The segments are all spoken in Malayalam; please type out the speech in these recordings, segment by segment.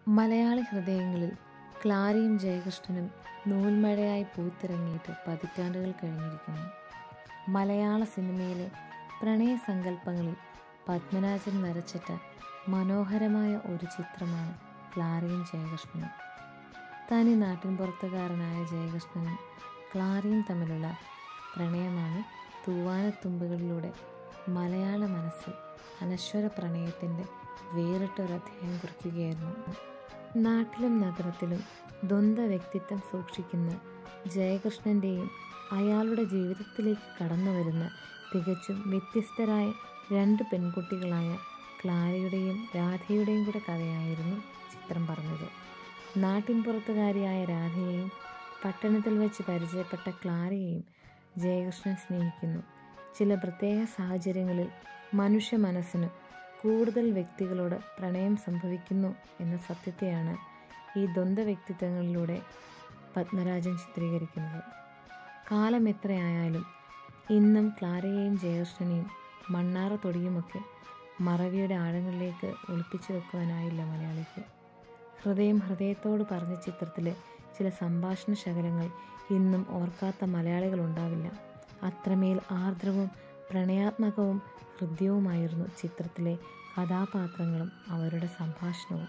മലയാളി ഹൃദയങ്ങളിൽ ക്ലാരയും ജയകൃഷ്ണനും നൂൽമഴയായി പൂത്തിറങ്ങിയിട്ട് പതിറ്റാണ്ടുകൾ കഴിഞ്ഞിരിക്കുന്നു മലയാള സിനിമയിലെ പ്രണയസങ്കല്പങ്ങളിൽ പത്മരാജൻ വരച്ചിട്ട മനോഹരമായ ഒരു ചിത്രമാണ് ക്ലാരയും ജയകൃഷ്ണനും തനി നാട്ടിൻപുറത്തുകാരനായ ജയകൃഷ്ണനും ക്ലാരയും തമ്മിലുള്ള പ്രണയമാണ് തൂവാനത്തുമ്പുകളിലൂടെ മലയാള മനസ്സിൽ അനശ്വര പ്രണയത്തിൻ്റെ വേറിട്ടൊരധ്യായം കുറിക്കുകയായിരുന്നു നാട്ടിലും നഗരത്തിലും ദ്വന്ദ്വ വ്യക്തിത്വം സൂക്ഷിക്കുന്ന ജയകൃഷ്ണൻ്റെയും അയാളുടെ ജീവിതത്തിലേക്ക് കടന്നു വരുന്ന തികച്ചും വ്യത്യസ്തരായ രണ്ട് പെൺകുട്ടികളായ ക്ലാരയുടെയും രാധയുടെയും കൂടെ കഥയായിരുന്നു ചിത്രം പറഞ്ഞത് നാട്ടിൻപുറത്തുകാരിയായ രാധയെയും പട്ടണത്തിൽ വെച്ച് പരിചയപ്പെട്ട ക്ലാരയെയും ജയകൃഷ്ണൻ സ്നേഹിക്കുന്നു ചില പ്രത്യേക സാഹചര്യങ്ങളിൽ മനുഷ്യ മനസ്സിന് കൂടുതൽ വ്യക്തികളോട് പ്രണയം സംഭവിക്കുന്നു എന്ന സത്യത്തെയാണ് ഈ ദ്വന്ദ്വ വ്യക്തിത്വങ്ങളിലൂടെ പത്മരാജൻ ചിത്രീകരിക്കുന്നത് കാലം എത്രയായാലും ഇന്നും ക്ലാരയെയും ജയകൃഷ്ണനെയും മണ്ണാറ തൊടിയുമൊക്കെ മറവിയുടെ ആഴങ്ങളിലേക്ക് ഒളിപ്പിച്ചു വെക്കുവാനായില്ല മലയാളിക്ക് ഹൃദയം ഹൃദയത്തോട് പറഞ്ഞ ചിത്രത്തിലെ ചില സംഭാഷണ ശകലങ്ങൾ ഇന്നും ഓർക്കാത്ത മലയാളികൾ ഉണ്ടാവില്ല അത്രമേൽ ആർദ്രവും പ്രണയാത്മകവും ഹൃദ്യവുമായിരുന്നു ചിത്രത്തിലെ കഥാപാത്രങ്ങളും അവരുടെ സംഭാഷണവും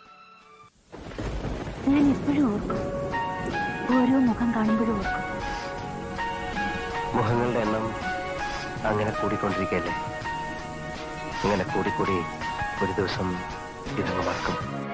ഞാൻ എപ്പോഴും ഓർക്കും ഓരോ മുഖം കാണുമ്പോഴും ഓർക്കും മുഖങ്ങളുടെ എണ്ണം അങ്ങനെ കൂടിക്കൊണ്ടിരിക്കുകയല്ലേ ഇങ്ങനെ കൂടിക്കൂടി ഒരു ദിവസം ഇതങ്ങ് മറക്കും